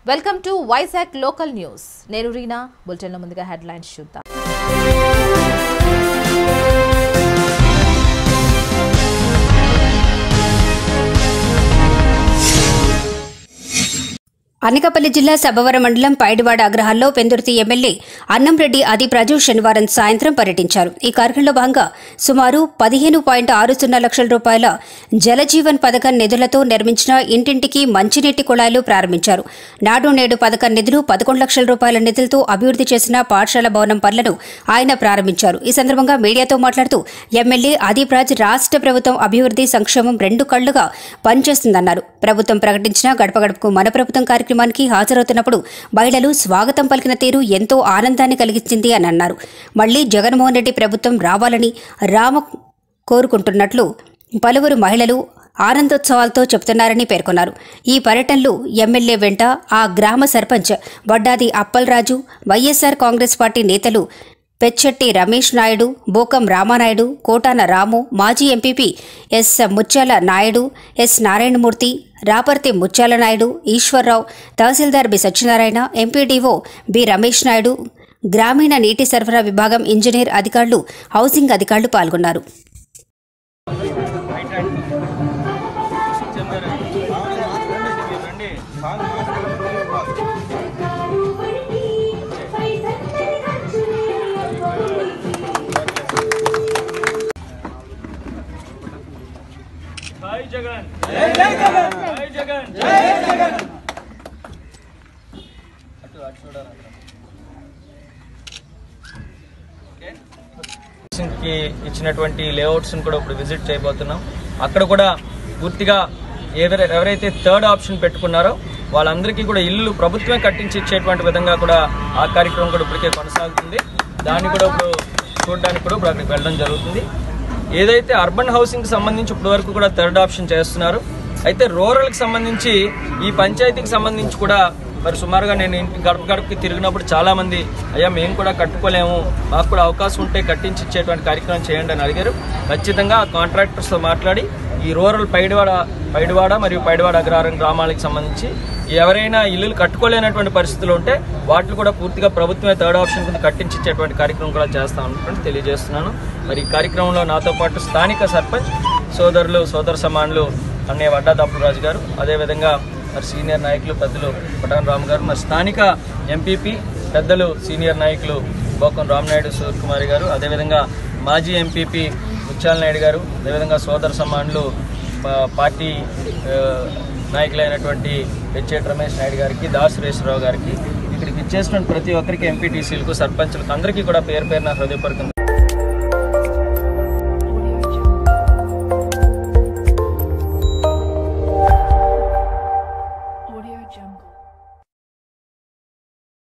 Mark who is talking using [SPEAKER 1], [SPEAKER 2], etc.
[SPEAKER 1] welcome to Vizag local news నేను రీనా బులెటిన్లో ముందుగా హెడ్లైన్స్ చూద్దాం
[SPEAKER 2] అనకాపల్లి జిల్లా సబ్బవరం మండలం పైడివాడ అగ్రహాల్లో పెందుర్తి ఎమ్మెల్యే అన్నంరెడ్డి ఆదిప్రాజు శనివారం సాయంత్రం పర్యటించారు ఈ కార్యక్రమంలో భాగంగా సుమారు పదిహేను పాయింట్ ఆరు సున్నా లక్షల రూపాయల జలజీవన్ పథకం నిధులతో నిర్మించిన ఇంటింటికి మంచినీటి కుళాయిలు ప్రారంభించారు నాడు నేడు పథకం నిధులు పదకొండు లక్షల రూపాయల నిధులతో అభివృద్ధి చేసిన పాఠశాల భవనం పనులను ఆయన ప్రారంభించారు ఈ సందర్భంగా మీడియాతో మాట్లాడుతూ ఎమ్మెల్యే ఆదిప్రాజ్ రాష్ట్ర ప్రభుత్వం అభివృద్ధి సంక్షేమం రెండు కళ్లుగా పనిచేస్తుందన్నారు ప్రభుత్వం ప్రకటించిన గడప గడపకు మన ప్రభుత్వం కార్యక్రమానికి హాజరవుతున్నప్పుడు మహిళలు స్వాగతం పలికిన తీరు ఎంతో ఆనందాన్ని కలిగించింది అని అన్నారు మళ్లీ జగన్మోహన్ రెడ్డి ప్రభుత్వం రావాలని రామ కోరుకుంటున్నట్లు పలువురు మహిళలు ఆనందోత్సవాలతో చెబుతున్నారని పేర్కొన్నారు ఈ పర్యటనలు ఎమ్మెల్యే వెంట ఆ గ్రామ sarpanch Vaddadi Appalaraju YSR Congress party నేతలు పెచ్చట్టి రమేష్ నాయుడు బోకం రామానాయుడు కోటాన రాము మాజీ ఎంపీపీ ఎస్ ముత్యాల Naidu yes Narayanamurthy Raparthi Mutyala Naidu Eswararao tahsildar B Satyanarayana MPDO B Ramesh Naidu గ్రామీణ నీటి సరఫరా విభాగం ఇంజనీర్ అధికారులు హౌసింగ్ అధికారులు పాల్గొన్నారు
[SPEAKER 3] జై జగన్ జై జగన్ జై జగన్ జై జగన్ అటు అటు చూడాలి కి ఇచ్చినటువంటి లేఅవుట్స్ని కూడా ఇప్పుడు విజిట్ చేయబోతున్నాం అక్కడ కూడా పూర్తిగా ఎవరై ఎవరైతే థర్డ్ ఆప్షన్ పెట్టుకున్నారో వాళ్ళందరికీ కూడా ఇల్లు ప్రభుత్వమే కట్టించి ఇచ్చేటువంటి విధంగా కూడా ఆ కార్యక్రమం కూడా ఇప్పటికే కొనసాగుతుంది దాన్ని కూడా ఇప్పుడు చూడడానికి కూడా ఇప్పుడు అక్కడికి వెళ్ళడం జరుగుతుంది ఏదైతే అర్బన్ హౌసింగ్కి సంబంధించి ఇప్పటి వరకు కూడా థర్డ్ ఆప్షన్ చేస్తున్నారు అయితే రూరల్కి సంబంధించి ఈ పంచాయతీకి సంబంధించి కూడా మరి సుమారుగా నేను ఇంటి గడప గడపకి తిరిగినప్పుడు చాలామంది అయ్యా మేము కూడా కట్టుకోలేము మాకు కూడా అవకాశం ఉంటే కట్టించి ఇచ్చేటువంటి కార్యక్రమం చేయండి అని అడిగారు ఖచ్చితంగా ఆ కాంట్రాక్టర్స్తో మాట్లాడి ఈ రూరల్ పైడివాడ పైడివాడ మరియు పైడివాడ అగ్రహారం గ్రామాలకు సంబంధించి ఎవరైనా ఇల్లులు కట్టుకోలేనటువంటి పరిస్థితులు ఉంటే వాటిని కూడా పూర్తిగా ప్రభుత్వమే థర్డ్ ఆప్షన్ కింద కట్టించి ఇచ్చేటువంటి కార్యక్రమం కూడా చేస్తామన్నటువంటి తెలియజేస్తున్నాను మరి ఈ కార్యక్రమంలో నాతో పాటు స్థానిక సర్పంచ్ సోదరులు సోదర సమానులు అన్నయ్య వడ్డా దప్పురాజు గారు అదేవిధంగా మరి సీనియర్ నాయకులు పెద్దలు పటాన్ రామ్ గారు మరి స్థానిక ఎంపీపీ పెద్దలు సీనియర్ నాయకులు బోకం రామనాయుడు సూర్యకుమారి గారు అదేవిధంగా మాజీ ఎంపీపీ ముత్యాల నాయుడు గారు అదేవిధంగా సోదర సమానులు ఆ, పార్టీ ఆ, నాయకులైనటువంటి పెచ్చేటి రమేష్ నాయుడు గారికి దాస్ సురేశ్వరరావు గారికి ఇక్కడికి ఇచ్చేసిన ప్రతి ఒక్కరికి ఎంపీటీసీలకు సర్పంచులకు అందరికీ కూడా పేరు పేరున హృదయపూర్వక